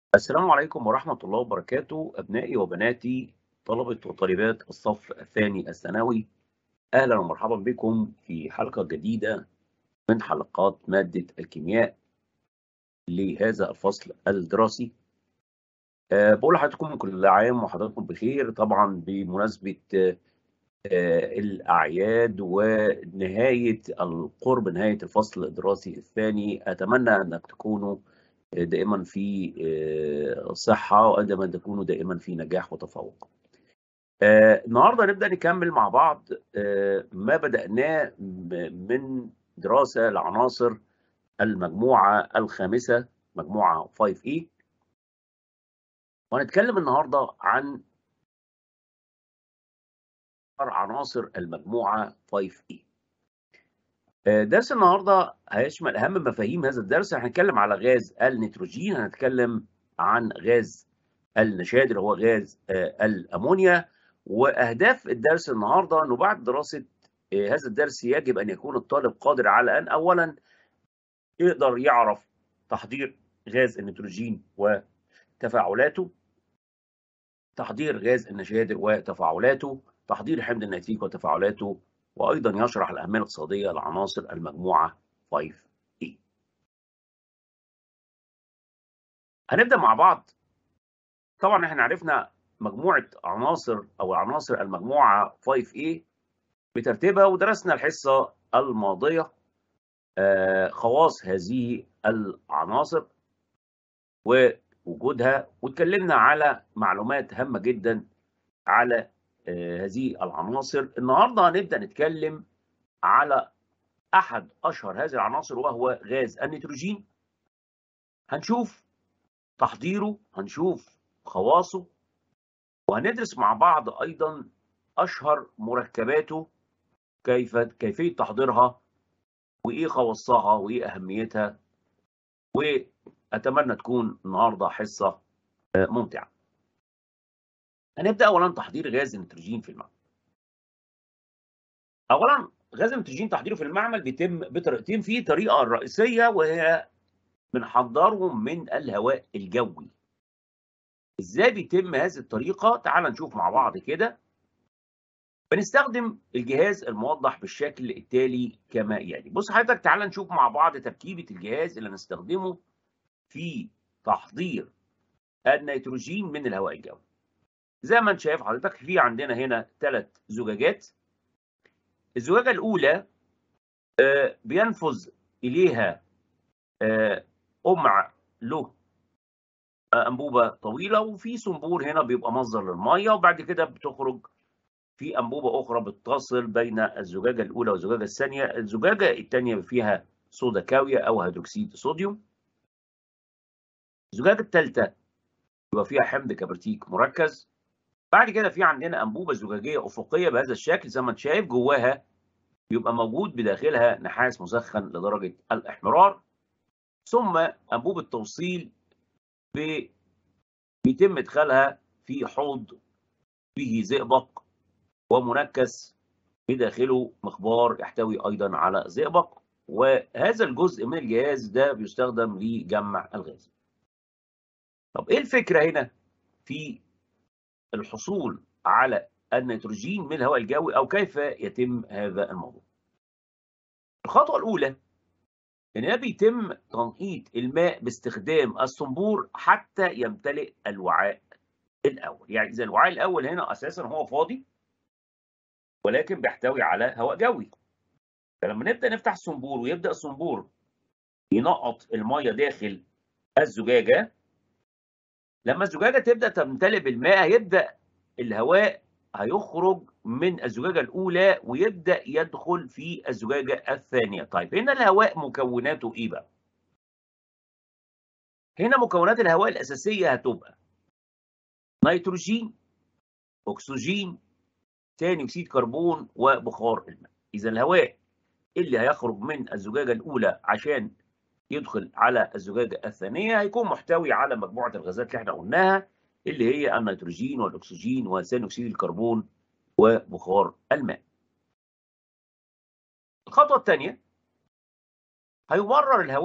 السلام عليكم ورحمة الله وبركاته أبنائي وبناتي طلبة وطالبات الصف الثاني الثانوي أهلا ومرحبا بكم في حلقة جديدة من حلقات مادة الكيمياء لهذا الفصل الدراسي أه بقول لحضراتكم كل عام وحضراتكم بخير طبعا بمناسبة أه الأعياد ونهاية القرب نهاية الفصل الدراسي الثاني أتمنى أنك تكونوا دائما في صحة وعندما تكونوا دائما في نجاح وتفوق. النهارده نبدأ نكمل مع بعض ما بدأناه من دراسة لعناصر المجموعة الخامسة مجموعة 5E وهنتكلم النهارده عن عناصر المجموعة 5E. درس النهارده هيشمل اهم مفاهيم هذا الدرس هنتكلم على غاز النيتروجين هنتكلم عن غاز النشاد اللي هو غاز الامونيا واهداف الدرس النهارده انه بعد دراسه هذا الدرس يجب ان يكون الطالب قادر على ان اولا يقدر يعرف تحضير غاز النيتروجين وتفاعلاته تحضير غاز النشادر وتفاعلاته تحضير حمض النيتريك وتفاعلاته وايضا يشرح الاهميه الاقتصاديه لعناصر المجموعه 5E. هنبدا مع بعض طبعا احنا عرفنا مجموعه عناصر او عناصر المجموعه 5A بترتيبها ودرسنا الحصه الماضيه خواص هذه العناصر ووجودها واتكلمنا على معلومات هامه جدا على هذه العناصر النهارده هنبدا نتكلم على احد اشهر هذه العناصر وهو غاز النيتروجين هنشوف تحضيره هنشوف خواصه وهندرس مع بعض ايضا اشهر مركباته كيف كيفيه تحضيرها وايه خواصها وايه اهميتها واتمنى تكون النهارده حصه ممتعه هنبدا اولا تحضير غاز النيتروجين في المعمل. اولا غاز النيتروجين تحضيره في المعمل بيتم بطريقتين في طريقه الرئيسيه وهي بنحضره من الهواء الجوي. ازاي بيتم هذه الطريقه؟ تعال نشوف مع بعض كده. بنستخدم الجهاز الموضح بالشكل التالي كما يعني. بص حضرتك تعال نشوف مع بعض تركيبه الجهاز اللي هنستخدمه في تحضير النيتروجين من الهواء الجوي. زي ما انت شايف حضرتك في عندنا هنا ثلاث زجاجات الزجاجة الأولى آه بينفذ إليها آه قمع له آه أنبوبة طويلة وفي صنبور هنا بيبقى مصدر للمية وبعد كده بتخرج في أنبوبة أخرى بتصل بين الزجاجة الأولى والزجاجة الثانية الزجاجة الثانية فيها صودا كاوية أو هيدروكسيد صوديوم الزجاجة الثالثة يبقى فيها حمض كبريتيك مركز بعد كده في عندنا انبوبه زجاجيه افقيه بهذا الشكل زي ما انت شايف جواها بيبقى موجود بداخلها نحاس مسخن لدرجه الاحمرار ثم انبوبه توصيل بيتم ادخالها في حوض فيه زئبق ومنكس بداخله مخبار يحتوي ايضا على زئبق وهذا الجزء من الجهاز ده بيستخدم لجمع الغاز. طب ايه الفكره هنا في الحصول على النيتروجين من الهواء الجوي او كيف يتم هذا الموضوع. الخطوه الاولى ان بيتم تنقيط الماء باستخدام الصنبور حتى يمتلئ الوعاء الاول، يعني اذا الوعاء الاول هنا اساسا هو فاضي ولكن بيحتوي على هواء جوي. فلما نبدا نفتح الصنبور ويبدا الصنبور ينقط الميه داخل الزجاجه لما الزجاجة تبدأ تمتلئ بالماء هيبدأ الهواء هيخرج من الزجاجة الأولى ويبدأ يدخل في الزجاجة الثانية. طيب هنا الهواء مكوناته إيه بقى؟ هنا مكونات الهواء الأساسية هتبقى نيتروجين، أكسجين، ثاني أكسيد كربون وبخار الماء. إذا الهواء اللي هيخرج من الزجاجة الأولى عشان يدخل على الزجاجة الثانية هيكون محتوي على مجموعة الغازات اللي احنا قلناها اللي هي النيتروجين والأكسجين وثاني أكسيد الكربون وبخار الماء. الخطوة الثانية هيمرر الهواء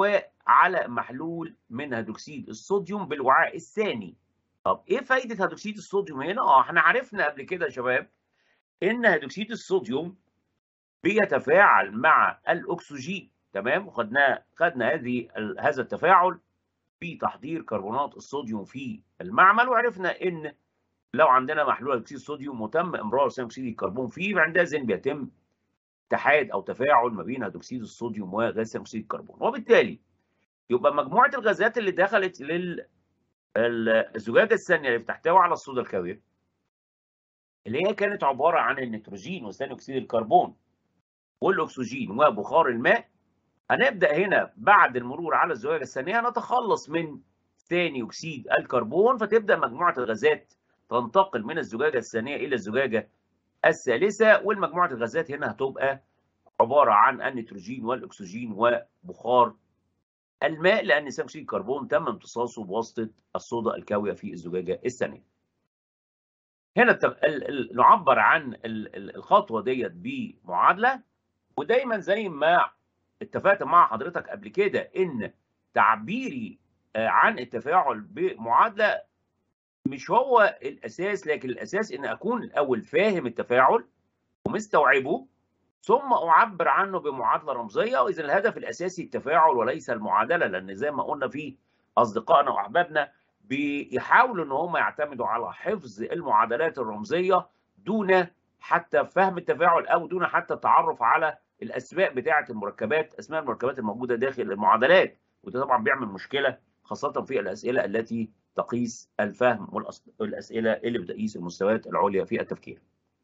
على محلول من هيدروكسيد الصوديوم بالوعاء الثاني طب ايه فايده هيدروكسيد الصوديوم هنا اه احنا عرفنا قبل كده يا شباب ان هيدروكسيد الصوديوم بيتفاعل مع الاكسجين تمام وخدنا خدنا هذه هذا التفاعل في تحضير كربونات الصوديوم في المعمل وعرفنا ان لو عندنا محلول اكسيد الصوديوم وتم امرار ثاني اكسيد الكربون فيه عندئذ بيتم اتحاد او تفاعل ما بين هيدروكسيد الصوديوم وغاز ثاني اكسيد الكربون وبالتالي يبقى مجموعه الغازات اللي دخلت لل الزجاجه الثانيه اللي بتحتوي على الصودا الكاويه اللي هي كانت عباره عن النيتروجين وثاني اكسيد الكربون والاكسجين وبخار الماء هنبدا هنا بعد المرور على الزجاجه الثانيه نتخلص من ثاني اكسيد الكربون فتبدا مجموعه الغازات تنتقل من الزجاجه الثانيه الى الزجاجه الثالثه والمجموعه الغازات هنا هتبقى عباره عن النيتروجين والاكسجين وبخار الماء لان ثاني اكسيد الكربون تم امتصاصه بواسطه الصودا الكاويه في الزجاجه الثانيه. هنا نعبر عن الخطوه ديت بمعادله ودايما زي ما اتفقت مع حضرتك قبل كده ان تعبيري عن التفاعل بمعادله مش هو الاساس لكن الاساس ان اكون الاول فاهم التفاعل ومستوعبه ثم اعبر عنه بمعادله رمزيه واذا الهدف الاساسي التفاعل وليس المعادله لان زي ما قلنا في اصدقائنا واحبابنا بيحاولوا ان هم يعتمدوا على حفظ المعادلات الرمزيه دون حتى فهم التفاعل او دون حتى التعرف على الاسماء بتاعه المركبات اسماء المركبات الموجوده داخل المعادلات وده طبعا بيعمل مشكله خاصه في الاسئله التي تقيس الفهم والاسئله اللي بتقيس المستويات العليا في التفكير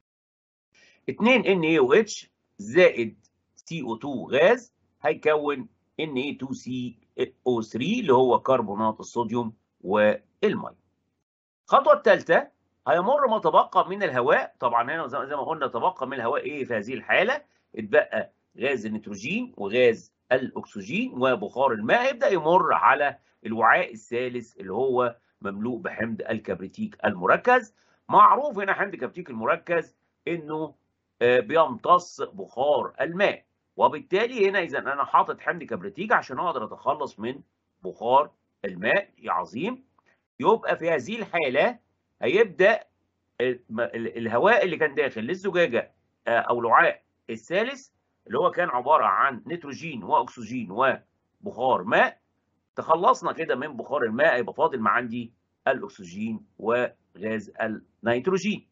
2 NaOH زائد CO2 غاز هيكون Na2CO3 اللي هو كربونات الصوديوم والماء. الخطوه الثالثه هيمر ما تبقى من الهواء طبعا هنا زي ما قلنا تبقى من الهواء ايه في هذه الحاله اتبقى غاز النيتروجين وغاز الاكسجين وبخار الماء يبدا يمر على الوعاء الثالث اللي هو مملوء بحمض الكبريتيك المركز معروف هنا حمض الكبريتيك المركز انه بيمتص بخار الماء وبالتالي هنا اذا انا حاطط حمض كبريتيك عشان اقدر اتخلص من بخار الماء يا عظيم يبقى في هذه الحاله هيبدا الهواء اللي كان داخل للزجاجه او الوعاء الثالث اللي هو كان عباره عن نيتروجين واكسجين وبخار ماء تخلصنا كده من بخار الماء يبقى فاضل ما عندي الاكسجين وغاز النيتروجين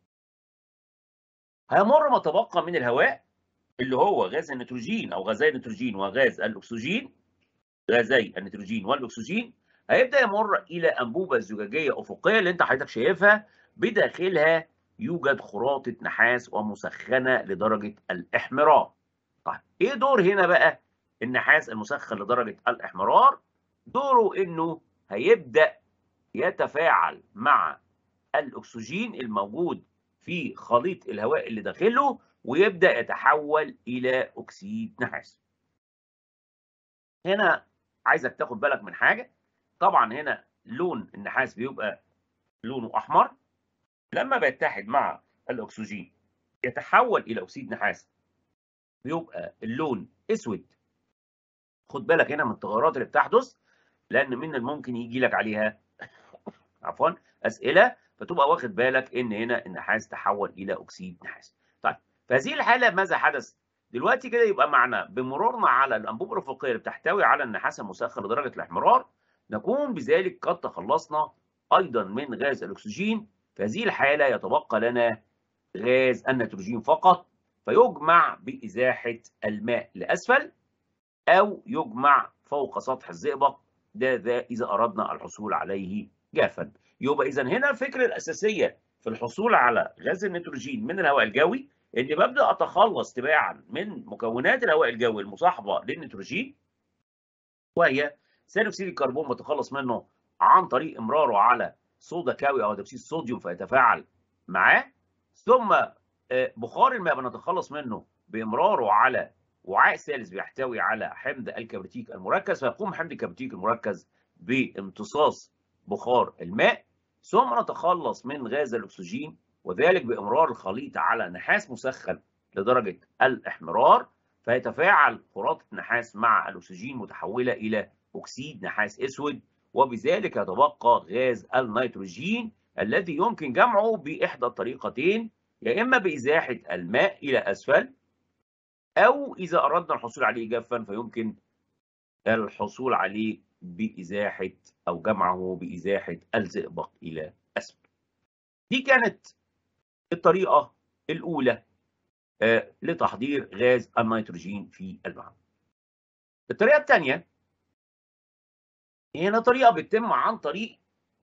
هيمر ما تبقى من الهواء اللي هو غاز النيتروجين او غازي النيتروجين وغاز الاكسجين غازي النيتروجين والاكسجين هيبدا يمر الى انبوبه زجاجيه افقيه اللي انت حضرتك شايفها بداخلها يوجد خراطه نحاس ومسخنه لدرجه الاحمرار. طيب ايه دور هنا بقى النحاس المسخن لدرجه الاحمرار؟ دوره انه هيبدا يتفاعل مع الاكسجين الموجود في خليط الهواء اللي داخله ويبدا يتحول الى اكسيد نحاس. هنا عايزك تاخد بالك من حاجه طبعا هنا لون النحاس بيبقى لونه احمر لما بيتحد مع الاكسجين يتحول الى اكسيد نحاس بيبقى اللون اسود خد بالك هنا من التغيرات اللي بتحدث لان من الممكن يجي لك عليها عفوا اسئله فتبقى واخد بالك ان هنا النحاس تحول الى اكسيد نحاس طيب في هذه الحاله ماذا حدث دلوقتي كده يبقى معنا بمرورنا على الانبوبه الافقيه اللي بتحتوي على النحاس المسخن لدرجه الاحمرار نكون بذلك قد تخلصنا ايضا من غاز الاكسجين في هذه الحاله يتبقى لنا غاز النيتروجين فقط فيجمع بازاحه الماء لاسفل او يجمع فوق سطح الزئبق ده, ده اذا اردنا الحصول عليه جافا يبقى اذا هنا الفكره الاساسيه في الحصول على غاز النيتروجين من الهواء الجوي اني ببدا اتخلص تباعا من مكونات الهواء الجوي المصاحبه للنيتروجين وهي ثاني اكسيد الكربون بتخلص منه عن طريق امراره على صودا كاوي او هيدروكسيد الصوديوم فيتفاعل معاه ثم بخار الماء بنتخلص منه بامراره على وعاء ثالث بيحتوي على حمض الكبريتيك المركز فيقوم حمض الكبريتيك المركز بامتصاص بخار الماء ثم نتخلص من غاز الاكسجين وذلك بامرار الخليط على نحاس مسخن لدرجه الاحمرار فيتفاعل خراطه نحاس مع الاكسجين متحوله الى أكسيد نحاس أسود وبذلك يتبقى غاز النيتروجين الذي يمكن جمعه بإحدى الطريقتين يا إما بإزاحة الماء إلى أسفل أو إذا أردنا الحصول عليه جافا فيمكن الحصول عليه بإزاحة أو جمعه بإزاحة الزئبق إلى أسفل. دي كانت الطريقة الأولى لتحضير غاز النيتروجين في المعمل. الطريقة الثانية هنا طريقة بتتم عن طريق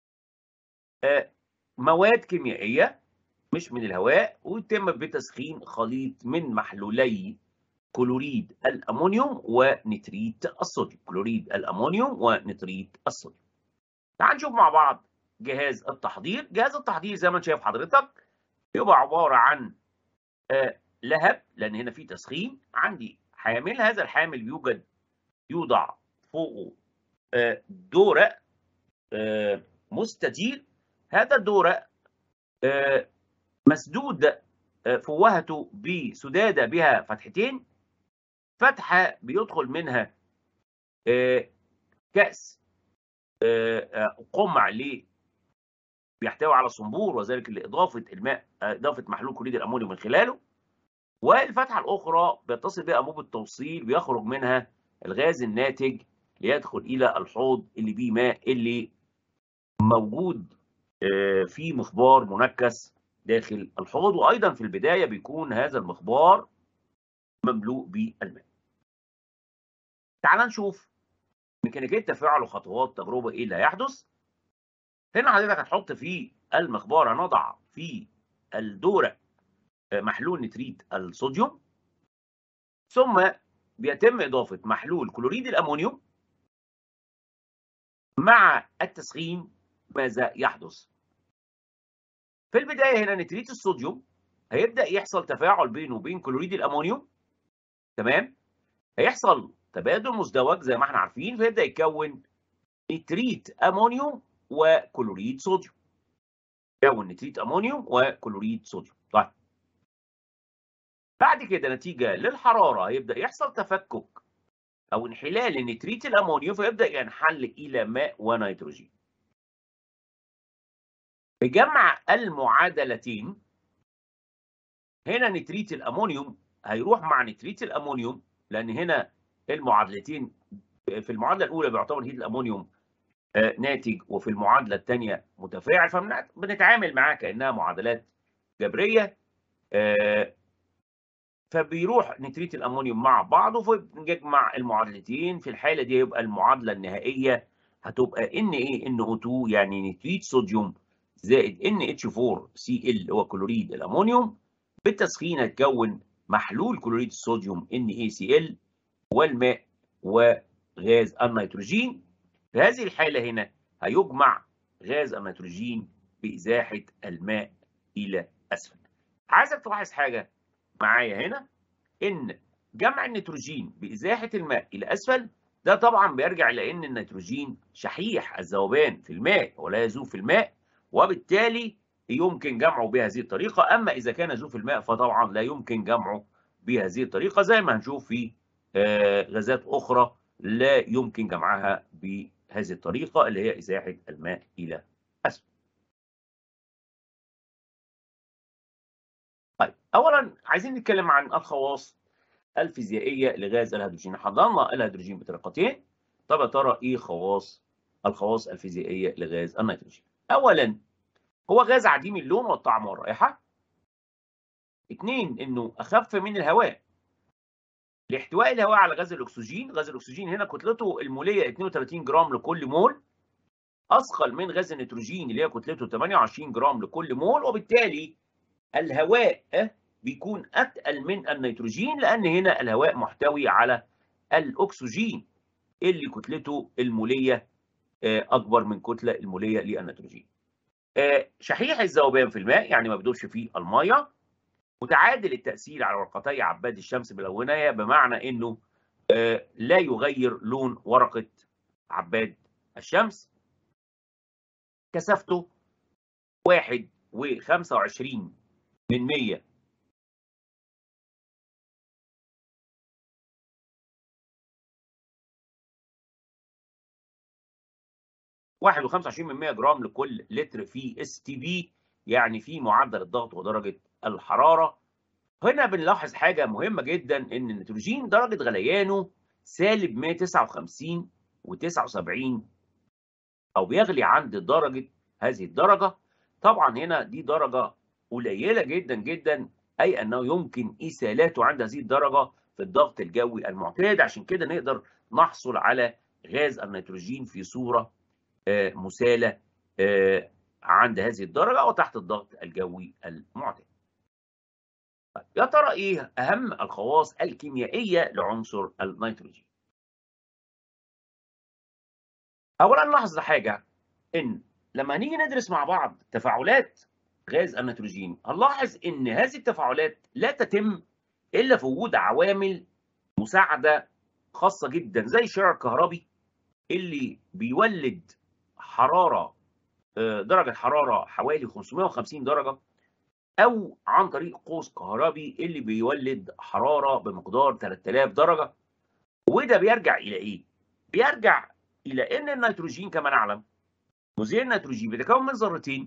مواد كيميائية مش من الهواء ويتم بتسخين خليط من محلولي كلوريد الأمونيوم ونتريت الصوديوم كلوريد الأمونيوم ونتريت الصوديوم تعال نشوف مع بعض جهاز التحضير جهاز التحضير زي ما انت شايف حضرتك يبقى عبارة عن آه لهب لأن هنا في تسخين عندي حامل هذا الحامل يوجد يوضع فوقه آه دورق آه مستدير هذا الدورق مسدود فوهته بسدادة بها فتحتين فتحة بيدخل منها كأس قمع ل بيحتوي على صنبور وذلك لإضافة الماء إضافة محلول كلوريد الأمونيوم من خلاله والفتحة الأخرى بيتصل بها أنبوب التوصيل بيخرج منها الغاز الناتج ليدخل إلى الحوض اللي بيه ماء اللي موجود في مخبار منكس داخل الحوض وايضا في البدايه بيكون هذا المخبار مملوء بالماء. تعال نشوف ميكانيكيه تفاعل وخطوات تجربه ايه اللي هيحدث. هنا حضرتك هتحط في المخبار هنضع في الدورق محلول نتريت الصوديوم ثم بيتم اضافه محلول كلوريد الامونيوم مع التسخين ماذا يحدث؟ في البدايه هنا نتريت الصوديوم هيبدا يحصل تفاعل بينه وبين كلوريد الامونيوم تمام هيحصل تبادل مزدوج زي ما احنا عارفين فيبدا يتكون نتريت امونيوم وكلوريد صوديوم يكون نتريت امونيوم وكلوريد صوديوم طيب بعد كده نتيجه للحراره هيبدا يحصل تفكك او انحلال لنتريت الامونيوم فيبدا ينحل الى ماء ونيتروجين بجمع المعادلتين هنا نتريت الامونيوم هيروح مع نتريت الامونيوم لان هنا المعادلتين في المعادله الاولى بيعتبر هيد الامونيوم ناتج وفي المعادله الثانيه متفاعل فبنتعامل معاه كانها معادلات جبريه فبيروح نتريت الامونيوم مع بعضه فبنجمع المعادلتين في الحاله دي يبقى المعادله النهائيه هتبقى ان ايه ان او 2 يعني نتريت صوديوم زائد NH4Cl هو كلوريد الامونيوم بالتسخين هتكون محلول كلوريد الصوديوم NaCl والماء وغاز النيتروجين في هذه الحالة هنا هيجمع غاز النيتروجين بإزاحة الماء إلى أسفل عايزك تلاحظ حاجة معايا هنا إن جمع النيتروجين بإزاحة الماء إلى أسفل ده طبعا بيرجع إلى إن النيتروجين شحيح الذوبان في الماء ولا يذوب في الماء وبالتالي يمكن جمعه بهذه الطريقة أما إذا كان ذو في الماء فطبعا لا يمكن جمعه بهذه الطريقة زي ما هنشوف في غازات أخرى لا يمكن جمعها بهذه الطريقة اللي هي إزاحة الماء إلى أسفل. طيب أولا عايزين نتكلم عن الخواص الفيزيائية لغاز الهيدروجين حضرنا الهيدروجين بطريقتين طب يا ترى إيه خواص الخواص الفيزيائية لغاز النيتروجين اولا هو غاز عديم اللون والطعم والرائحه اثنين انه اخف من الهواء لاحتواء الهواء على غاز الاكسجين غاز الاكسجين هنا كتلته الموليه 32 جرام لكل مول اثقل من غاز النيتروجين اللي هي كتلته 28 جرام لكل مول وبالتالي الهواء بيكون اتقل من النيتروجين لان هنا الهواء محتوي على الاكسجين اللي كتلته الموليه اكبر من كتله الموليه للنيتروجين. شحيح الذوبان في الماء يعني ما بيدوبش فيه الميه متعادل التاثير على ورقتي عباد الشمس بالالوانيه بمعنى انه لا يغير لون ورقه عباد الشمس كثافته واحد وخمسة وعشرين من مية 1.25% جرام لكل لتر في اس تي بي يعني في معدل الضغط ودرجه الحراره هنا بنلاحظ حاجه مهمه جدا ان النيتروجين درجه غليانه سالب 159 و79 او بيغلي عند درجه هذه الدرجه طبعا هنا دي درجه قليله جدا جدا اي انه يمكن اسالاته عند هذه الدرجه في الضغط الجوي المعتاد عشان كده نقدر نحصل على غاز النيتروجين في صوره مساله عند هذه الدرجه او تحت الضغط الجوي المعتاد. يا ترى ايه اهم الخواص الكيميائيه لعنصر النيتروجين؟ اولا نلاحظ حاجه ان لما هنيجي ندرس مع بعض تفاعلات غاز النيتروجين هنلاحظ ان هذه التفاعلات لا تتم الا في وجود عوامل مساعده خاصه جدا زي الشارع الكهربي اللي بيولد حراره درجه حراره حوالي 550 درجه او عن طريق قوس كهربي اللي بيولد حراره بمقدار 3000 درجه وده بيرجع الى ايه؟ بيرجع الى ان النيتروجين كما نعلم جزيء النيتروجين بيتكون من ذرتين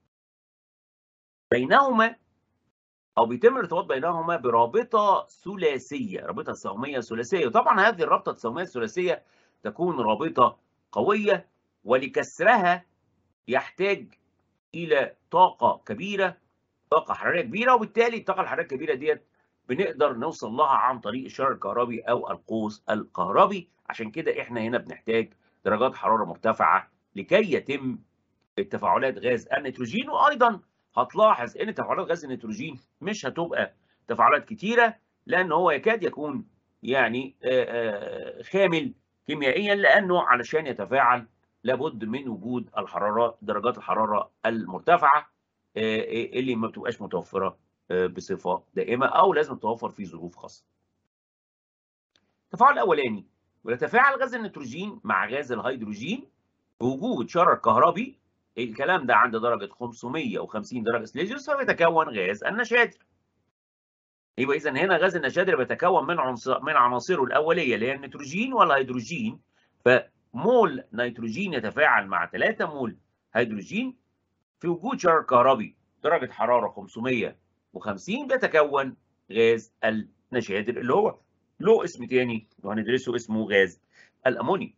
بينهما او بيتم الارتباط بينهما برابطه ثلاثيه رابطه سهميه ثلاثيه وطبعا هذه الرابطه السهميه الثلاثيه تكون رابطه قويه ولكسرها يحتاج الى طاقه كبيره طاقه حراريه كبيره وبالتالي الطاقه الحراريه الكبيره ديت بنقدر نوصل لها عن طريق الشارع الكهربي او القوس الكهربي عشان كده احنا هنا بنحتاج درجات حراره مرتفعه لكي يتم التفاعلات غاز النيتروجين وايضا هتلاحظ ان تفاعلات غاز النيتروجين مش هتبقى تفاعلات كتيره لان هو يكاد يكون يعني خامل كيميائيا لانه علشان يتفاعل لابد من وجود الحراره درجات الحراره المرتفعه اللي ما بتبقاش متوفره بصفه دائمه او لازم تتوفر في ظروف خاصه. التفاعل الاولاني ويتفاعل غاز النيتروجين مع غاز الهيدروجين بوجود شرر كهربي الكلام ده عند درجه 550 درجه سليزيوس فبيتكون غاز النشادر. يبقى اذا هنا غاز النشادر بيتكون من عنصر من عناصره الاوليه اللي هي النيتروجين والهيدروجين فمول نيتروجين يتفاعل مع 3 مول هيدروجين في وجود شرر كهربي درجه حراره 550 بيتكون غاز النشادر اللي هو له اسم تاني وهندرسه اسمه غاز الامونيوم.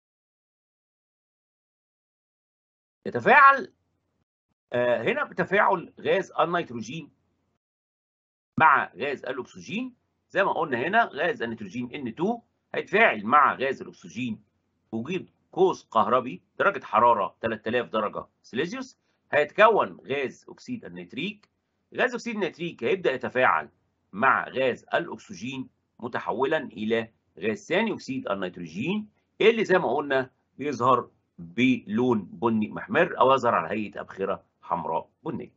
يتفاعل آه هنا بتفاعل غاز النيتروجين مع غاز الاكسجين زي ما قلنا هنا غاز النيتروجين N2 هيتفاعل مع غاز الاكسجين وجود قوس كهربي درجه حراره 3000 درجه سليزيوس هيتكون غاز اكسيد النيتريك غاز اكسيد النيتريك هيبدا يتفاعل مع غاز الاكسجين متحولا الى غاز ثاني اكسيد النيتروجين اللي زي ما قلنا بيظهر بلون بني محمر او يظهر على هيئه ابخره حمراء بنيه.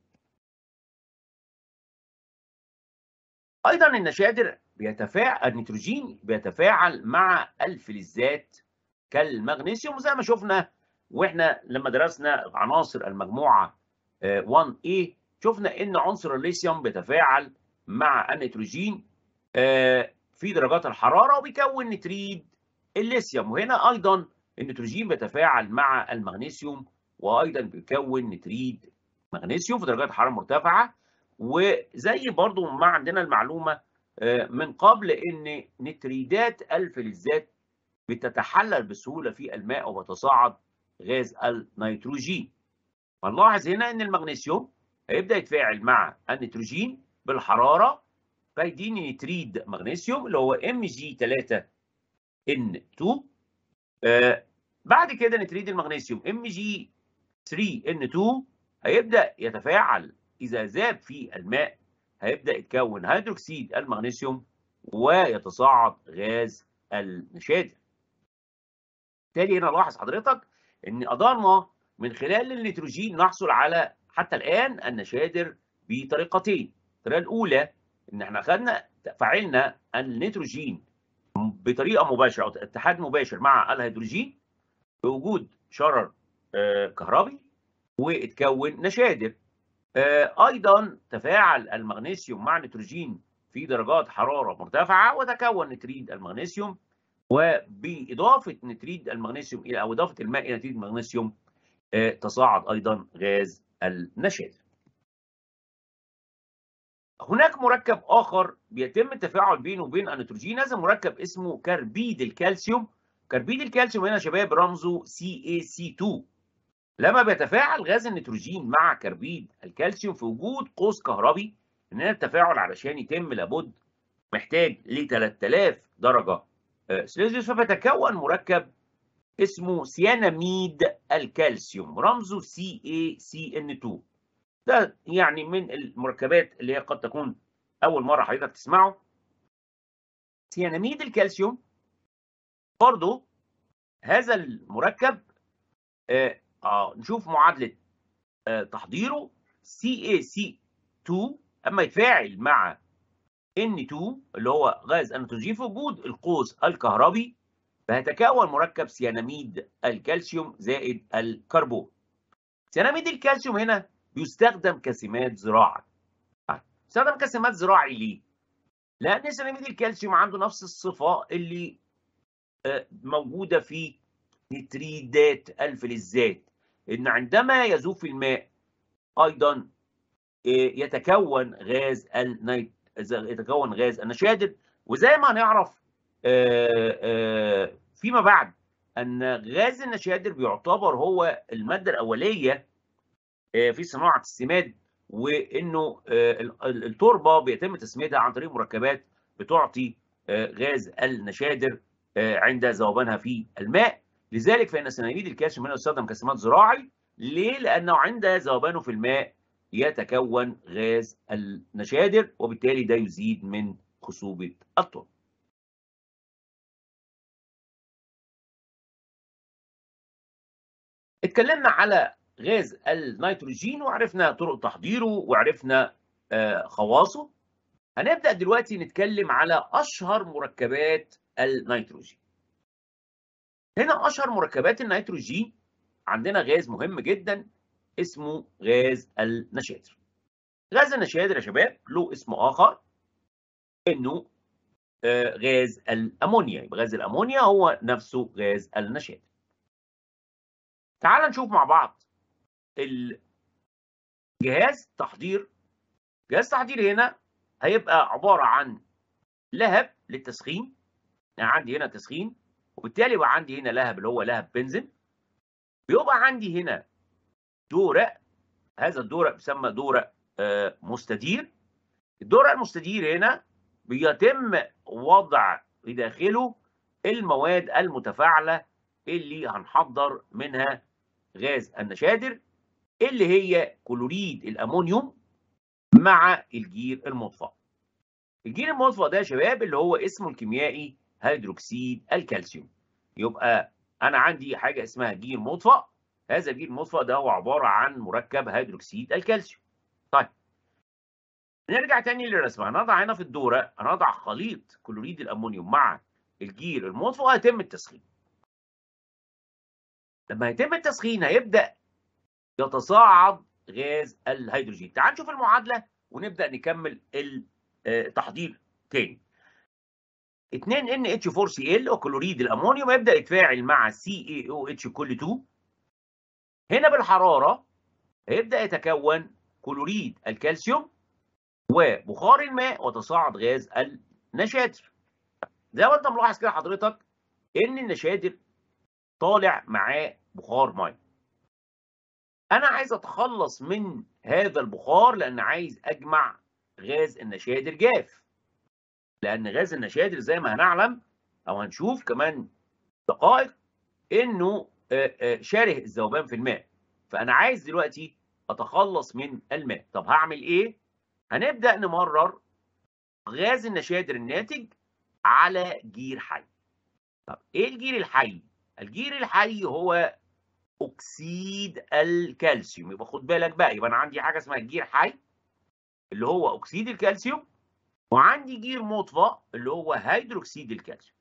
ايضا النشادر بيتفاعل النيتروجين بيتفاعل مع الفلزات كالمغنيسيوم زي ما شفنا واحنا لما درسنا عناصر المجموعه 1A شفنا ان عنصر الليثيوم بيتفاعل مع النيتروجين في درجات الحراره وبيكون نتريد الليثيوم وهنا ايضا النيتروجين بيتفاعل مع المغنيسيوم وايضا بيكون نتريد مغنيسيوم في درجات حراره مرتفعه وزي برضو ما عندنا المعلومه من قبل ان نتريدات الفلزات بتتحلل بسهوله في الماء وبتصاعد غاز النيتروجين فنلاحظ هنا ان المغنيسيوم هيبدا يتفاعل مع النيتروجين بالحراره فيديني نتريد مغنيسيوم اللي هو ام جي 3 ان 2 آه بعد كده نتريد المغنيسيوم ام جي 3 ان 2 هيبدا يتفاعل اذا ذاب في الماء هيبدا يتكون هيدروكسيد المغنيسيوم ويتصاعد غاز النشادر. بالتالي هنا لاحظ حضرتك ان قدرنا من خلال النيتروجين نحصل على حتى الان النشادر بطريقتين. الطريقه الاولى ان احنا خدنا فعلنا النيتروجين بطريقه مباشره او اتحاد مباشر مع الهيدروجين بوجود شرر آه كهربي واتكون نشادر. آه ايضا تفاعل المغنيسيوم مع النيتروجين في درجات حراره مرتفعه وتكون نتريد المغنيسيوم وباضافه نتريد المغنيسيوم الى او اضافه الماء الى نتريد المغنيسيوم تصاعد ايضا غاز النشادر. هناك مركب اخر بيتم التفاعل بينه وبين النيتروجين هذا مركب اسمه كربيد الكالسيوم كربيد الكالسيوم هنا يا شباب رمزه CaC2 لما بيتفاعل غاز النيتروجين مع كربيد الكالسيوم في وجود قوس كهربي ان التفاعل علشان يتم لابد محتاج ل 3000 درجه سليزيوس فبيتكون مركب اسمه سياناميد الكالسيوم رمزه CaCN2 ده يعني من المركبات اللي هي قد تكون اول مره حضرتك تسمعه سياناميد الكالسيوم برضو هذا المركب آه, آه نشوف معادله آه تحضيره CaC2 اما يتفاعل مع N2 اللي هو غاز النيتروجين في وجود القوس الكهربي فهيتكون مركب سياناميد الكالسيوم زائد الكربون. سياناميد الكالسيوم هنا بيستخدم كسمات زراعي. بيستخدم كسمات زراعي ليه؟ لأن سياناميد الكالسيوم عنده نفس الصفة اللي موجودة في نتريدات الفلزات إن عندما يذوب في الماء أيضا يتكون غاز النيت يتكون غاز النشادر وزي ما هنعرف فيما بعد ان غاز النشادر بيعتبر هو الماده الاوليه في صناعه السماد وانه التربه بيتم تسميدها عن طريق مركبات بتعطي غاز النشادر عند ذوبانها في الماء لذلك فان سنانيد الكالسيوم هنا يستخدم كسمات زراعي ليه؟ لانه عند ذوبانه في الماء يتكون غاز النشادر وبالتالي ده يزيد من خصوبه التربه. اتكلمنا على غاز النيتروجين وعرفنا طرق تحضيره وعرفنا خواصه هنبدأ دلوقتي نتكلم على أشهر مركبات النيتروجين هنا أشهر مركبات النيتروجين عندنا غاز مهم جدا اسمه غاز النشادر غاز النشادر يا شباب له اسم آخر إنه غاز الأمونيا يبقى غاز الأمونيا هو نفسه غاز النشادر تعال نشوف مع بعض الجهاز تحضير جهاز تحضير هنا هيبقى عبارة عن لهب للتسخين يعني عندي هنا تسخين وبالتالي يبقى عندي هنا لهب اللي هو لهب بنزين بيبقى عندي هنا دورق هذا الدورق بيسمى دورق مستدير الدورق المستدير هنا بيتم وضع في داخله المواد المتفاعله اللي هنحضر منها غاز النشادر اللي هي كلوريد الامونيوم مع الجير المطفى. الجير المطفى ده يا شباب اللي هو اسمه الكيميائي هيدروكسيد الكالسيوم. يبقى انا عندي حاجه اسمها جير مطفى هذا الجير المطفى ده هو عباره عن مركب هيدروكسيد الكالسيوم. طيب نرجع تاني للرسمه هنضع هنا في الدوره هنضع خليط كلوريد الامونيوم مع الجير المطفى وهيتم التسخين. لما يتم التسخين هيبدا يتصاعد غاز الهيدروجين تعال نشوف المعادله ونبدا نكمل التحضير تاني 2 NH4Cl وكلوريد الامونيوم يبدا يتفاعل مع CaOH كل 2 هنا بالحراره هيبدا يتكون كلوريد الكالسيوم وبخار الماء وتصاعد غاز النشادر زي ما انت ملاحظ كده حضرتك ان النشادر طالع معاه بخار ميه انا عايز اتخلص من هذا البخار لان عايز اجمع غاز النشادر جاف لان غاز النشادر زي ما هنعلم او هنشوف كمان دقائق انه شاره الذوبان في الماء فانا عايز دلوقتي اتخلص من الماء طب هعمل ايه هنبدا نمرر غاز النشادر الناتج على جير حي طب ايه الجير الحي الجير الحي هو اكسيد الكالسيوم يبقى خد بالك بقى يبقى انا عندي حاجه اسمها جير حي اللي هو اكسيد الكالسيوم وعندي جير مطفى اللي هو هيدروكسيد الكالسيوم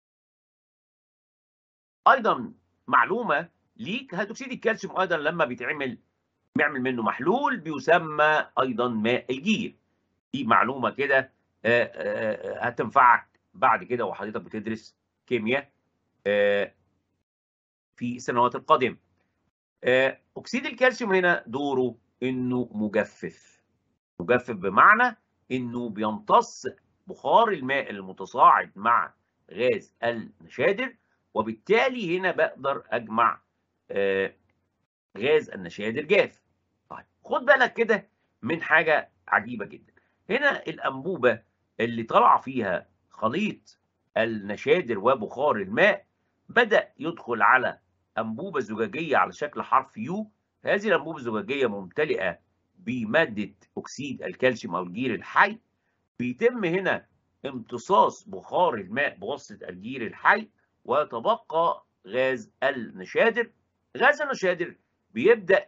ايضا معلومه ليك هيدروكسيد الكالسيوم ايضا لما بيتعمل بيعمل منه محلول بيسمى ايضا ماء الجير دي معلومه كده هتنفعك بعد كده وحضرتك بتدرس كيمياء في السنوات القادمه اكسيد الكالسيوم هنا دوره انه مجفف مجفف بمعنى انه بيمتص بخار الماء المتصاعد مع غاز النشادر وبالتالي هنا بقدر اجمع غاز النشادر جاف طيب خد بالك كده من حاجه عجيبه جدا هنا الانبوبه اللي طلع فيها خليط النشادر وبخار الماء بدا يدخل على انبوبه زجاجيه على شكل حرف يو هذه الانبوبه الزجاجيه ممتلئه بماده اكسيد الكالسيوم او الجير الحي بيتم هنا امتصاص بخار الماء بواسطه الجير الحي ويتبقى غاز النشادر غاز النشادر بيبدا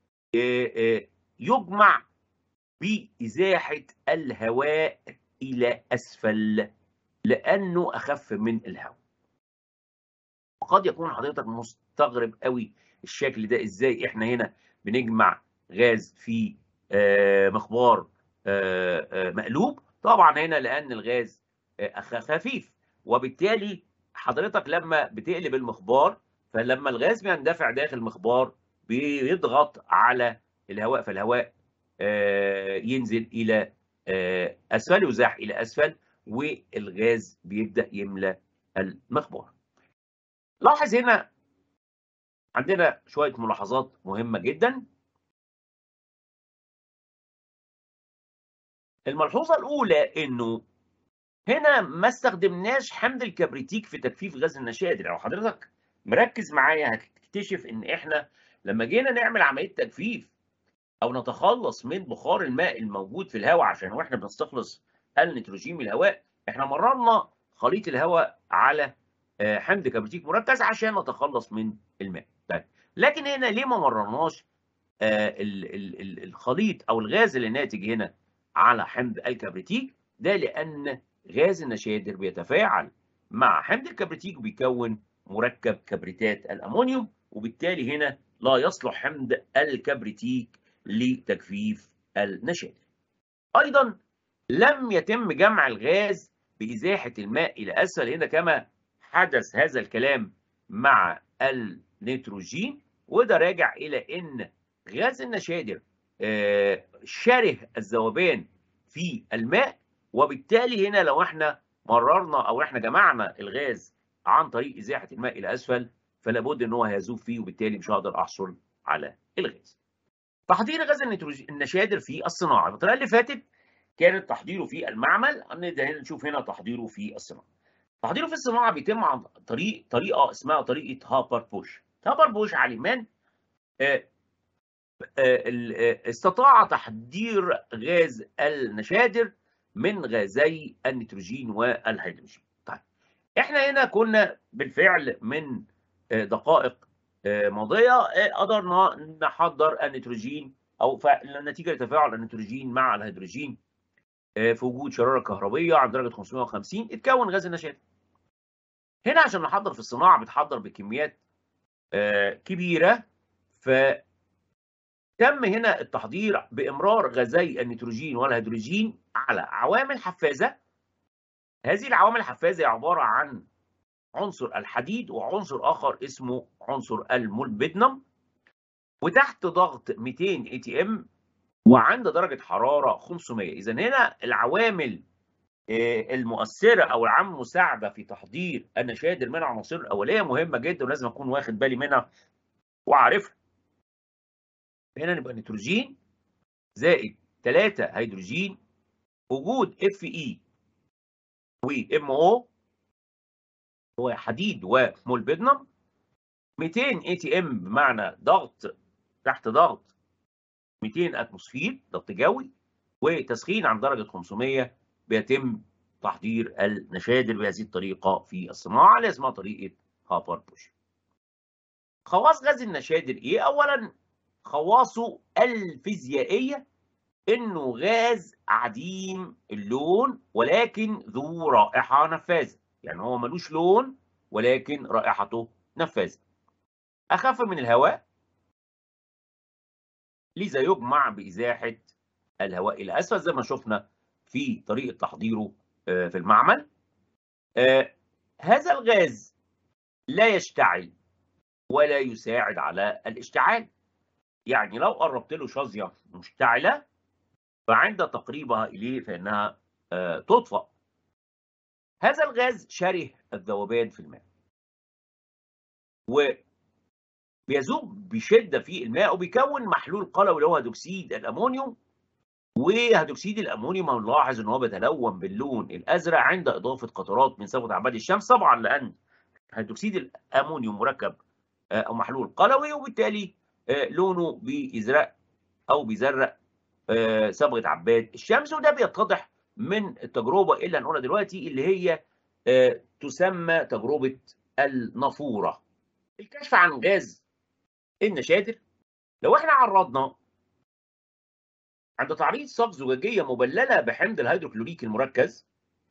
يجمع بازاحه الهواء الى اسفل لانه اخف من الهواء وقد يكون حضرتك مستغرب قوي الشكل ده ازاي احنا هنا بنجمع غاز في مخبار مقلوب طبعا هنا لان الغاز خفيف وبالتالي حضرتك لما بتقلب المخبار فلما الغاز بيندفع داخل المخبار بيضغط على الهواء فالهواء ينزل الى اسفل يزاح الى اسفل والغاز بيبدا يملى المخبار لاحظ هنا عندنا شويه ملاحظات مهمه جدا الملحوظه الاولى انه هنا ما استخدمناش حمض الكبريتيك في تجفيف غاز النشادر لو حضرتك مركز معايا هتكتشف ان احنا لما جينا نعمل عمليه تجفيف او نتخلص من بخار الماء الموجود في الهواء عشان واحنا بنستخلص النيتروجين من الهواء احنا مررنا خليط الهواء على حمض كبريتيك مركز عشان نتخلص من الماء طيب لكن هنا ليه ما مررناش الخليط او الغاز اللي ناتج هنا على حمض الكبريتيك ده لان غاز النشادر بيتفاعل مع حمض الكبريتيك وبيكون مركب كبريتات الامونيوم وبالتالي هنا لا يصلح حمض الكبريتيك لتجفيف النشادر. ايضا لم يتم جمع الغاز بازاحه الماء الى اسفل هنا كما حدث هذا الكلام مع النيتروجين وده راجع الى ان غاز النشادر شره الذوبان في الماء وبالتالي هنا لو احنا مررنا او احنا جمعنا الغاز عن طريق ازاحه الماء الى اسفل فلا بد ان هو هيذوب فيه وبالتالي مش هقدر احصل على الغاز. تحضير غاز النشادر في الصناعه، الطريقه اللي فاتت كانت تحضيره في المعمل، نبدا هنا نشوف هنا تحضيره في الصناعه. تحضيره في الصناعه بيتم عن طريق طريقه اسمها طريقه هابر بوش. هابر بوش علمان آه استطاع تحضير غاز النشادر من غازي النيتروجين والهيدروجين. طيب احنا هنا كنا بالفعل من دقائق ماضيه قدرنا نحضر النيتروجين او نتيجه لتفاعل النيتروجين مع الهيدروجين في وجود شراره كهربيه عند درجه 550 اتكون غاز النشادر. هنا عشان نحضر في الصناعه بتحضر بكميات كبيره ف تم هنا التحضير بامرار غازي النيتروجين والهيدروجين على عوامل حفازه هذه العوامل الحفازه عباره عن عنصر الحديد وعنصر اخر اسمه عنصر المولبدنم وتحت ضغط 200 اي تي ام وعند درجه حراره 500 اذا هنا العوامل المؤثره او العامل المساعده في تحضير النشادر من العناصر الاوليه مهمه جدا ولازم اكون واخد بالي منها وعارفها هنا نبقى نيتروجين زائد 3 هيدروجين وجود اف اي وام او هو حديد ومولبدنم 200 اي تي ام بمعنى ضغط تحت ضغط 200 اتموسفير ضغط جوي وتسخين عند درجه 500 بيتم تحضير النشادر بهذه الطريقه في الصناعه اللي اسمها طريقه هابر بوش. خواص غاز النشادر ايه؟ اولا خواصه الفيزيائيه انه غاز عديم اللون ولكن ذو رائحه نفاذه، يعني هو ملوش لون ولكن رائحته نفاذه. اخف من الهواء لذا يجمع بازاحه الهواء الى اسفل زي ما شفنا في طريقه تحضيره في المعمل. هذا الغاز لا يشتعل ولا يساعد على الاشتعال يعني لو قربت له شظيه مشتعله فعند تقريبها اليه فانها تطفأ هذا الغاز شره الذوبان في الماء وبيذوب بشده في الماء وبيكون محلول قلوي اللي هو هيدروكسيد الامونيوم وهيدروكسيد الامونيوم هنلاحظ ان هو بيتلون باللون الازرق عند اضافه قطرات من صبغه عباد الشمس طبعا لان هيدروكسيد الامونيوم مركب او محلول قلوي وبالتالي لونه بيزرق او بيزرق صبغه عباد الشمس وده بيتضح من التجربه اللي هنقولها دلوقتي اللي هي تسمى تجربه النافوره الكشف عن غاز النشادر لو احنا عرضنا عند تعريض صاج زجاجيه مبلله بحمض الهيدروكلوريك المركز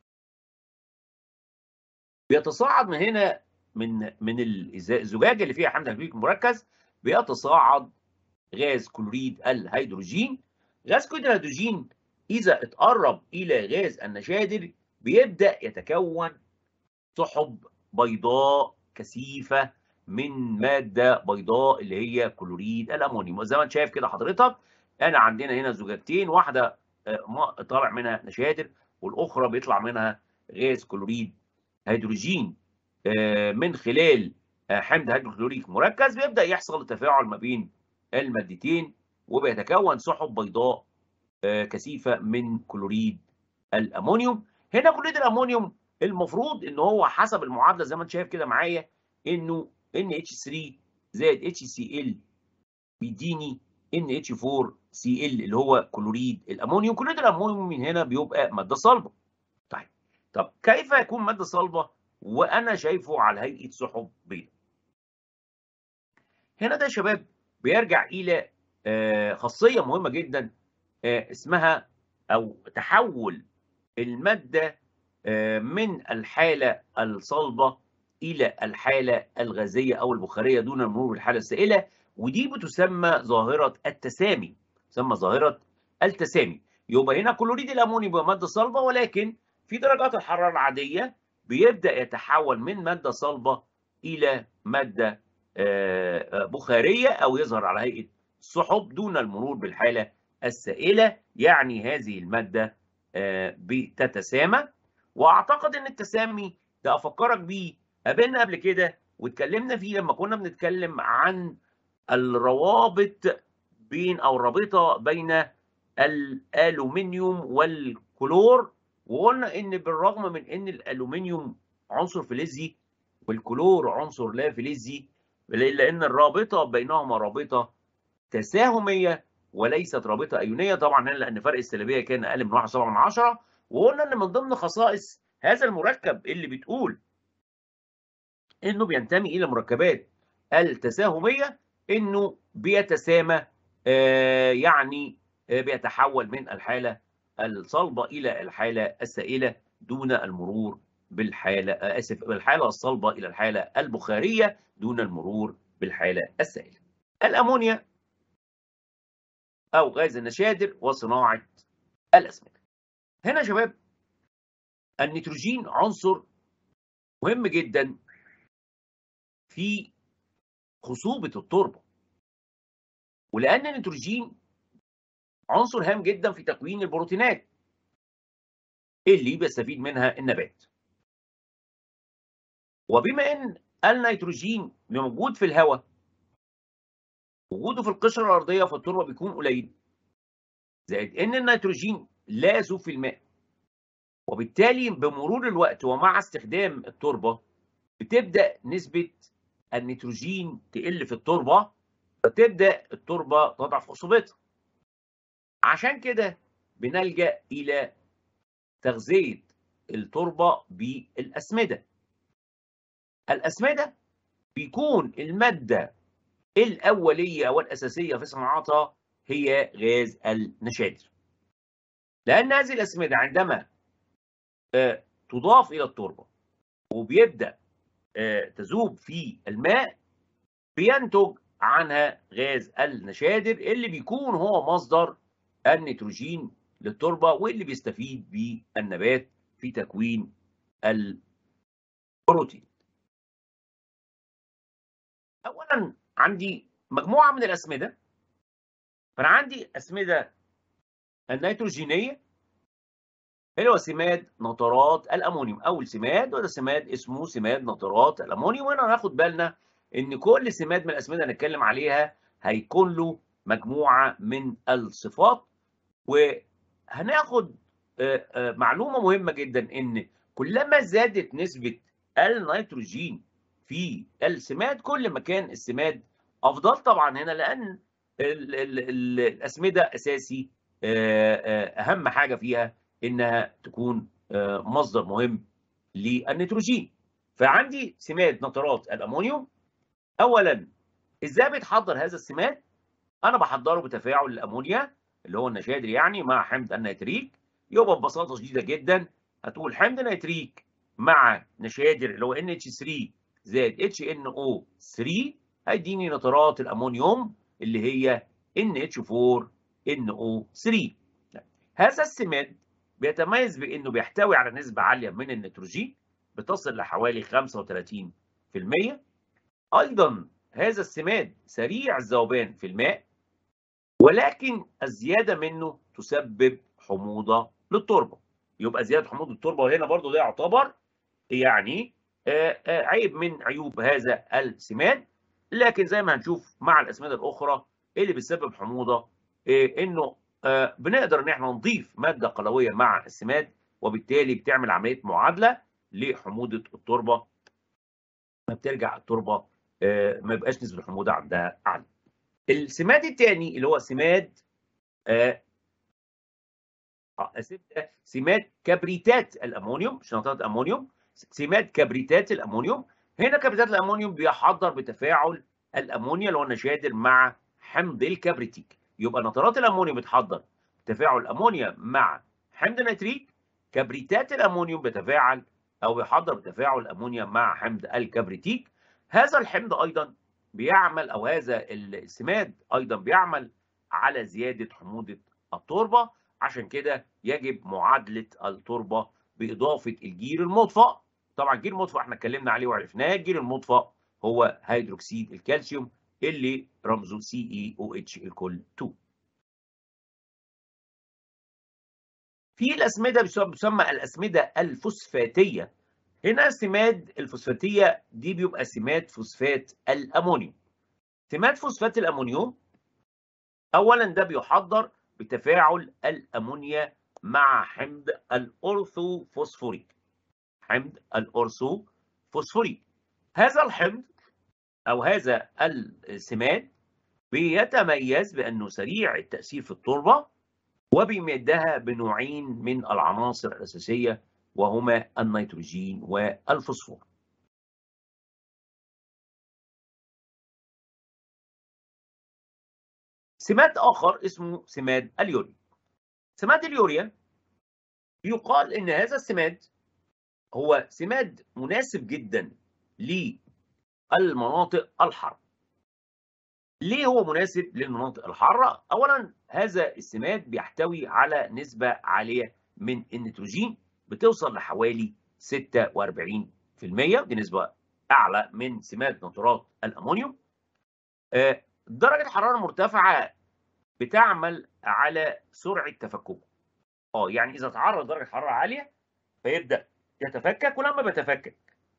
بيتصاعد من هنا من من الزجاجه اللي فيها حمض الهيدروكلوريك المركز بيتصاعد غاز كلوريد الهيدروجين غاز كلوريد الهيدروجين اذا اتقرب الى غاز النشادر بيبدا يتكون سحب بيضاء كثيفه من ماده بيضاء اللي هي كلوريد الامونيوم زي ما انت شايف كده حضرتك انا عندنا هنا زجاجتين واحده طالع منها نشادر والاخرى بيطلع منها غاز كلوريد هيدروجين من خلال حمض هيدروكلوريك مركز بيبدا يحصل تفاعل ما بين المادتين وبيتكون سحب بيضاء كثيفه من كلوريد الامونيوم هنا كلوريد الامونيوم المفروض ان هو حسب المعادله زي ما انت شايف كده معايا انه NH3 زائد HCl بيديني NH4Cl اللي هو كلوريد الامونيوم كلوريد الامونيوم من هنا بيبقى ماده صلبه طيب طب كيف يكون ماده صلبه وانا شايفه على هيئه سحب بيضاء هنا ده يا شباب بيرجع الى خاصيه مهمه جدا اسمها او تحول الماده من الحاله الصلبه الى الحاله الغازيه او البخاريه دون المرور بالحاله السائله ودي بتسمى ظاهره التسامي تسمى ظاهره التسامي يبقى هنا كلوريد الامونيوم بيبقى ماده صلبه ولكن في درجات الحراره العاديه بيبدا يتحول من ماده صلبه الى ماده بخاريه او يظهر على هيئه سحب دون المرور بالحاله السائله يعني هذه الماده بتتسامى واعتقد ان التسامي ده افكرك بيه قابلنا قبل كده واتكلمنا فيه لما كنا بنتكلم عن الروابط بين او الرابطه بين الالومنيوم والكلور وقلنا ان بالرغم من ان الالومنيوم عنصر فلزي والكلور عنصر لا فلزي الا ان الرابطه بينهما رابطه تساهميه وليست رابطه ايونيه طبعا هنا لان فرق السلبيه كان اقل من 1.7 من 10 وقلنا ان من ضمن خصائص هذا المركب اللي بتقول انه بينتمي الى مركبات التساهميه انه بيتسامى آه يعني آه بيتحول من الحاله الصلبه الى الحاله السائله دون المرور بالحاله آه اسف بالحاله الصلبه الى الحاله البخاريه دون المرور بالحاله السائله. الامونيا او غاز النشادر وصناعه الاسمده. هنا يا شباب النيتروجين عنصر مهم جدا في خصوبة التربة ولأن النيتروجين عنصر هام جدا في تكوين البروتينات اللي بيستفيد منها النبات وبما ان النيتروجين موجود في الهواء وجوده في القشرة الأرضية في التربة بيكون قليل زائد ان النيتروجين لا يذوب في الماء وبالتالي بمرور الوقت ومع استخدام التربة بتبدأ نسبة النيتروجين تقل في التربة فتبدأ التربة تضعف خصوبتها عشان كده بنلجأ إلى تغذية التربة بالأسمدة الأسمدة بيكون المادة الأولية والأساسية في صناعتها هي غاز النشادر لأن هذه الأسمدة عندما تضاف إلى التربة وبيبدأ تذوب في الماء بينتج عنها غاز النشادر اللي بيكون هو مصدر النيتروجين للتربة واللي بيستفيد بيه النبات في تكوين البروتين اولا عندي مجموعه من الاسمده فانا عندي اسمده النيتروجينيه اللي هو سماد نترات الامونيوم اول سماد وده سماد اسمه سماد نترات الامونيوم وهنا هناخد بالنا ان كل سماد من الاسمده هنتكلم عليها هيكون له مجموعه من الصفات وهناخد معلومه مهمه جدا ان كلما زادت نسبه النيتروجين في السماد كل ما كان السماد افضل طبعا هنا لان ال ال ال الاسمده اساسي اهم حاجه فيها انها تكون مصدر مهم للنيتروجين فعندي سماد نترات الامونيوم اولا ازاي بيتحضر هذا السماد انا بحضره بتفاعل الامونيا اللي هو النشادر يعني مع حمض النيتريك يبقى ببساطه شديده جدا هتقول حمض نيتريك مع نشادر اللي هو NH3 زائد HNO3 هيديني نترات الامونيوم اللي هي NH4NO3 هذا السماد بيتميز بانه بيحتوي على نسبه عاليه من النيتروجين بتصل لحوالي 35% ايضا هذا السماد سريع الذوبان في الماء ولكن الزياده منه تسبب حموضه للتربه يبقى زياده حموضه التربه وهنا برضو ده يعتبر يعني عيب من عيوب هذا السماد لكن زي ما هنشوف مع الاسمده الاخرى اللي بتسبب حموضه انه بنقدر ان احنا نضيف ماده قلويه مع السماد وبالتالي بتعمل عمليه معادله لحموضه التربه ما بترجع التربه ما يبقاش نسبه الحموضه عندها عاليه. السماد الثاني اللي هو سماد سماد كبريتات الامونيوم مش نترات امونيوم سماد كبريتات الامونيوم هنا كبريتات الامونيوم بيحضر بتفاعل الامونيا اللي هو النشادر مع حمض الكبريتيك يبقى نترات الامونيوم بتحضر تفاعل الامونيا مع حمض نيتريك كبريتات الامونيوم بتفاعل او بيحضر بتفاعل الامونيا مع حمض الكبريتيك هذا الحمض ايضا بيعمل او هذا السماد ايضا بيعمل على زياده حموضه التربه عشان كده يجب معادله التربه باضافه الجير المطفأ طبعا الجير المطفأ احنا اتكلمنا عليه وعرفناه الجير المطفأ هو هيدروكسيد الكالسيوم اللي رمزه سي اي او اتش الكل 2 في الاسمده بتسمى الاسمده الفوسفاتيه هنا سماد الفوسفاتيه دي بيبقى سماد فوسفات الامونيوم سماد فوسفات الامونيوم اولا ده بيحضر بتفاعل الامونيا مع حمض الأورثوفوسفوريك حمض الأورثوفوسفوريك هذا الحمض أو هذا السماد بيتميز بأنه سريع التأثير في التربة وبيمدها بنوعين من العناصر الأساسية وهما النيتروجين والفوسفور سماد آخر اسمه سماد اليوريا سماد اليوريا يقال ان هذا السماد هو سماد مناسب جدا للمناطق الحاره. ليه هو مناسب للمناطق الحاره؟ اولا هذا السماد بيحتوي على نسبه عاليه من النيتروجين بتوصل لحوالي 46% دي نسبه اعلى من سماد نترات الامونيوم. درجه حراره مرتفعه بتعمل على سرعه تفككه. اه يعني اذا تعرض درجه حراره عاليه فيبدا يتفكك ولما بيتفكك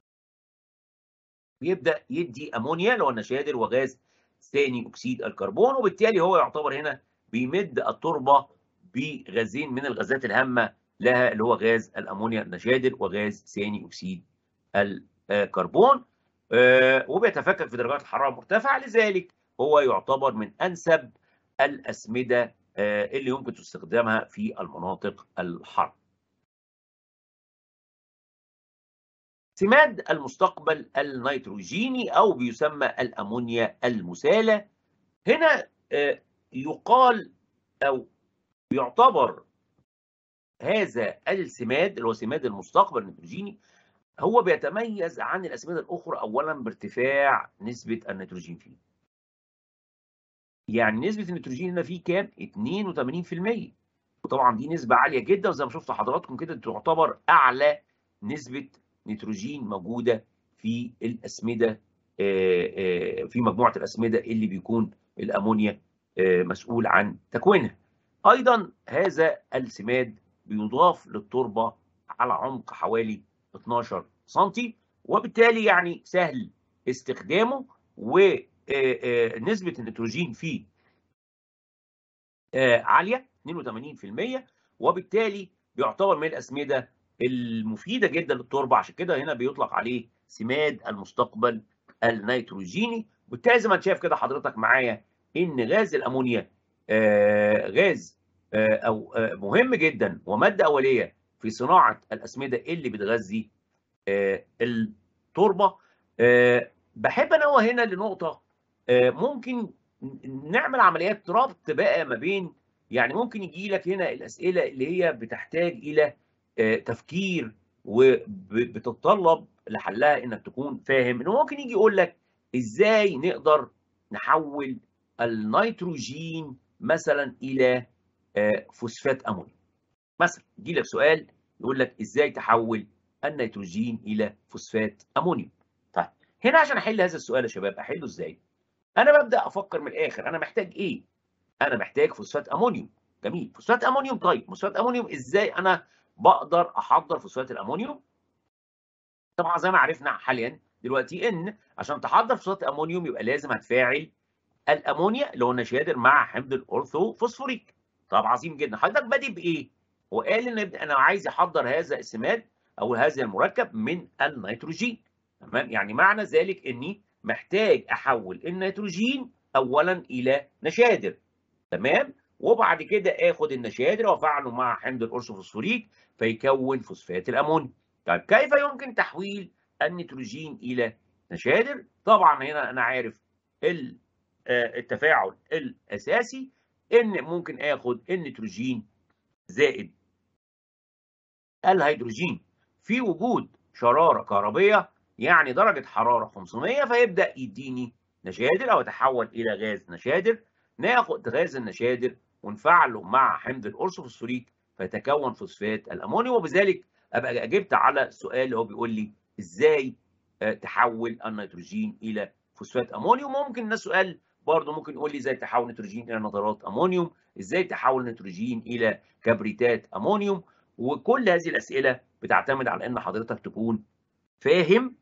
بيبدا يدي امونيا اللي هو النشادر وغاز ثاني اكسيد الكربون وبالتالي هو يعتبر هنا بيمد التربه بغازين من الغازات الهامه لها اللي هو غاز الامونيا النشادر وغاز ثاني اكسيد الكربون وبيتفكك في درجات الحراره المرتفعه لذلك هو يعتبر من انسب الاسمده اللي يمكن استخدامها في المناطق الحاره. سماد المستقبل النيتروجيني او بيسمى الامونيا المساله هنا يقال او يعتبر هذا السماد اللي هو سماد المستقبل النيتروجيني هو بيتميز عن الاسمده الاخرى اولا بارتفاع نسبه النيتروجين فيه. يعني نسبة النيتروجين هنا فيه كام؟ 82% وطبعا دي نسبة عالية جدا وزي ما شفتوا حضراتكم كده تعتبر أعلى نسبة نيتروجين موجودة في الأسمدة في مجموعه الاسمده اللي بيكون الامونيا مسؤول عن تكوينها. ايضا هذا السماد بيضاف للتربه على عمق حوالي 12 سم وبالتالي يعني سهل استخدامه ونسبه النيتروجين فيه عاليه 82% وبالتالي بيعتبر من الاسمده المفيده جدا للتربه عشان كده هنا بيطلق عليه سماد المستقبل النيتروجيني وبالتالي زي ما انت شايف كده حضرتك معايا ان غاز الامونيا آه غاز آه او آه مهم جدا وماده اوليه في صناعه الاسمده اللي بتغذي التربه بحب انوه هنا لنقطه ممكن نعمل عمليات ربط بقى ما بين يعني ممكن يجي لك هنا الاسئله اللي هي بتحتاج الى تفكير وبتتطلب لحلها انك تكون فاهم انه ممكن يجي يقول لك ازاي نقدر نحول النيتروجين مثلا الى فوسفات امونيوم مثلا يجي لك سؤال يقول لك ازاي تحول النيتروجين الى فوسفات امونيوم طيب هنا عشان احل هذا السؤال يا شباب احله ازاي انا ببدا افكر من الاخر انا محتاج ايه انا محتاج فوسفات امونيوم جميل فوسفات امونيوم طيب فوسفات امونيوم ازاي انا بقدر احضر فوسفات الامونيوم طبعا زي ما عرفنا حاليا دلوقتي ان عشان تحضر فوسفات امونيوم يبقى لازم هتفاعل الامونيا اللي هو النشادر مع حمض الاورثو فوسفوريك طب عظيم جدا حضرتك بادئ بايه هو قال ان انا عايز احضر هذا السماد او هذا المركب من النيتروجين تمام يعني معنى ذلك اني محتاج احول النيتروجين اولا الى نشادر تمام وبعد كده اخد النشادر وافعله مع حمض الاورثوفوسفوريك فيكون فوسفات الامونيا طيب كيف يمكن تحويل النيتروجين الى نشادر طبعا هنا انا عارف التفاعل الاساسي ان ممكن اخد النيتروجين زائد الهيدروجين في وجود شراره كهربيه يعني درجه حراره 500 فيبدا يديني نشادر او يتحول الى غاز نشادر ناخد غاز النشادر ونفعله مع حمض الاورثوفوسفوريك فيتكون فوسفات الامونيوم وبذلك ابقى اجبت على السؤال اللي هو بيقول لي ازاي تحول النيتروجين الى فوسفات امونيوم ممكن الناس سؤال برضه ممكن يقول لي ازاي تحول نيتروجين الى نترات امونيوم ازاي تحول نيتروجين الى كبريتات امونيوم وكل هذه الاسئله بتعتمد على ان حضرتك تكون فاهم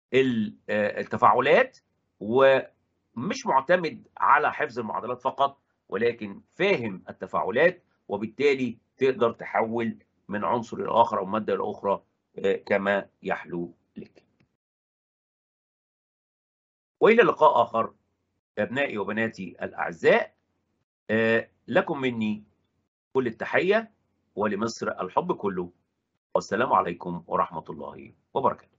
التفاعلات ومش معتمد على حفظ المعادلات فقط ولكن فاهم التفاعلات وبالتالي تقدر تحول من عنصر الى اخر او ماده الى اخرى كما يحلو لك. والى لقاء اخر ابنائي وبناتي الاعزاء لكم مني كل التحيه ولمصر الحب كله والسلام عليكم ورحمه الله وبركاته.